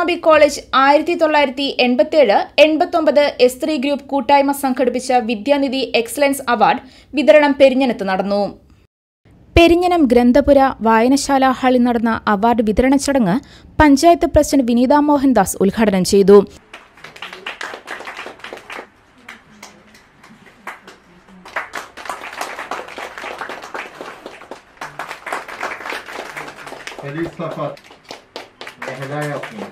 പട്ടാഭിസ്വാമി college ആയിരത്തി തൊള്ളായിരത്തി എൺപത്തിയേഴ് എൺപത്തൊമ്പത് എസ് ത്രീ ഗ്രൂപ്പ് കൂട്ടായ്മ സംഘടിപ്പിച്ച വിദ്യാനിധി എക്സലൻസ് അവാർഡ് വിതരണം പെരിഞ്ഞനത്ത് നടന്നു പെരിഞ്ഞനം ഗ്രന്ഥപുര വായനശാല ഹാളിൽ നടന്ന അവാർഡ് വിതരണ ചടങ്ങ് പഞ്ചായത്ത് പ്രസിഡന്റ് വിനീത മോഹൻദാസ് ഉദ്ഘാടനം ചെയ്തു खलील सफर महिलाएं अपनी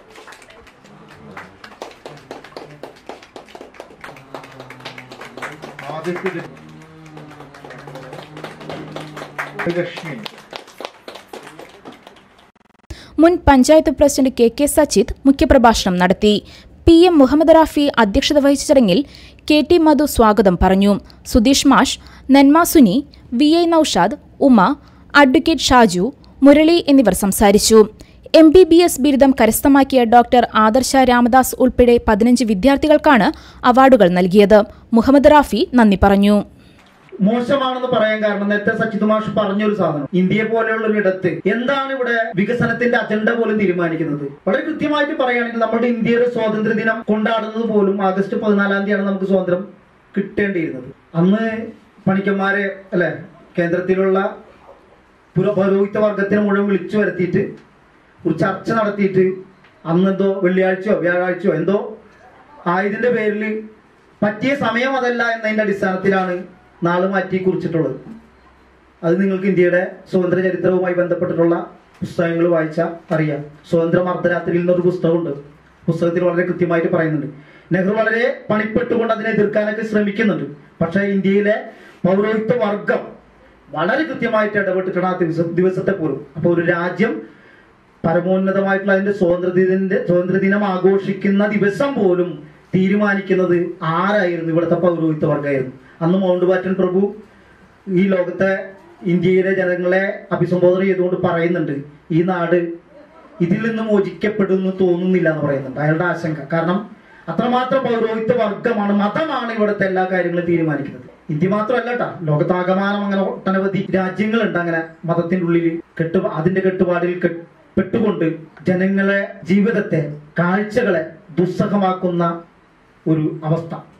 ആദ്യത്തെ ലക്ഷ്മി മുൻ panchayat president K K Sachith മുഖ്യപ്രഭാഷണം നടത്തി പി എം മുഹമ്മദ് റാഫി അധ്യക്ഷത വഹിച്ച ചടങ്ങിൽ കെ ടി മധു സ്വാഗതം പറഞ്ഞു സുധീഷ് മാഷ് നന്മ Suni V I Naushad Uma advocate Shaju Murali എന്നിവർ സംസാരിച്ചു എം ബി ബി എസ് ബിരുദം കരസ്ഥമാക്കിയ ഡോക്ടർ ആദർശ രാമദാസ് ഉൾപ്പെടെ പതിനഞ്ച് വിദ്യാർത്ഥികൾക്കാണ് അവാർഡുകൾ നൽകിയത് മുഹമ്മദ് റാഫി നന്ദി പറഞ്ഞു മോശമാണെന്ന് പറയാൻ കാരണം നേരത്തെ സച്ചിത് മാഷ് പറഞ്ഞൊരു സാധനം ഇന്ത്യയെ പോലെയുള്ള ഒരു ഇടത്ത് എന്താണ് ഇവിടെ വികസനത്തിന്റെ അജണ്ട പോലും തീരുമാനിക്കുന്നത് വളരെ കൃത്യമായിട്ട് പറയുകയാണെങ്കിൽ നമ്മുടെ ഇന്ത്യയുടെ സ്വാതന്ത്ര്യ ദിനം കൊണ്ടാടുന്നത് പോലും ആഗസ്റ്റ് പതിനാലാം തീയതിയാണ് നമുക്ക് സ്വാതന്ത്ര്യം കിട്ടേണ്ടിയിരുന്നത് അന്ന് പണിക്കന്മാരെ അല്ലെ കേന്ദ്രത്തിലുള്ള പുര- പൗരോഹിത്യ വർഗത്തിനെ മുഴുവൻ വിളിച്ചു വരുത്തിയിട്ട് ഒരു ചർച്ച നടത്തിയിട്ട് അന്ന് എന്തോ വെള്ളിയാഴ്ചയോ വ്യാഴാഴ്ചയോ എന്തോ ആയതിന്റെ പേരിൽ പറ്റിയ സമയം അതല്ല എന്നതിന്റെ അടിസ്ഥാനത്തിലാണ് നാള് മാറ്റി കുറിച്ചിട്ടുള്ളത് അത് നിങ്ങൾക്ക് ഇന്ത്യയുടെ സ്വതന്ത്ര ചരിത്രവുമായി ബന്ധപ്പെട്ടിട്ടുള്ള പുസ്തകങ്ങൾ വായിച്ചാൽ അറിയാം സ്വതന്ത്ര അർദ്ധരാത്രിയിൽ നിന്നൊരു പുസ്തകമുണ്ട് പുസ്തകത്തിൽ വളരെ കൃത്യമായിട്ട് പറയുന്നുണ്ട് നെഹ്റു വളരെ പണിപ്പെട്ടുകൊണ്ട് അതിനെ എതിർക്കാനൊക്കെ ശ്രമിക്കുന്നുണ്ട് പക്ഷേ ഇന്ത്യയിലെ പൗരോഹിത്യ വർഗം വളരെ കൃത്യമായിട്ട് ഇടപെട്ടിട്ടാണ് ആ ദിവസം ദിവസത്തെ പോലും അപ്പോൾ ഒരു രാജ്യം പരമോന്നതമായിട്ടുള്ള അതിന്റെ സ്വാതന്ത്ര്യദിനന്റെ സ്വാതന്ത്ര്യദിനം ആഘോഷിക്കുന്ന ദിവസം പോലും തീരുമാനിക്കുന്നത് ആരായിരുന്നു ഇവിടുത്തെ പൗരോഹിത്യ വർഗമായിരുന്നു അന്ന് മൗണ്ട് ബാറ്റൻ പ്രഭു ഈ ലോകത്തെ ഇന്ത്യയിലെ ജനങ്ങളെ അഭിസംബോധന ചെയ്തുകൊണ്ട് പറയുന്നുണ്ട് ഈ നാട് ഇതിൽ നിന്ന് മോചിക്കപ്പെടുന്നു തോന്നുന്നില്ല എന്ന് പറയുന്നുണ്ട് അയാളുടെ ആശങ്ക കാരണം അത്രമാത്രം പൗരോഹിത്യ വർഗമാണ് മതമാണ് ഇവിടുത്തെ എല്ലാ കാര്യങ്ങളും തീരുമാനിക്കുന്നത് ഇന്ത്യ മാത്രമല്ല കേട്ടാ ലോകത്താകമാനം അങ്ങനെ ഒട്ടനവധി രാജ്യങ്ങളുണ്ട് അങ്ങനെ മതത്തിന്റെ ഉള്ളിൽ കെട്ടു അതിന്റെ കെട്ടുപാടിൽ കെ- പെട്ടുകൊണ്ട് ജനങ്ങളെ ജീവിതത്തെ കാഴ്ചകളെ ദുസ്സഹമാക്കുന്ന ഒരു അവസ്ഥ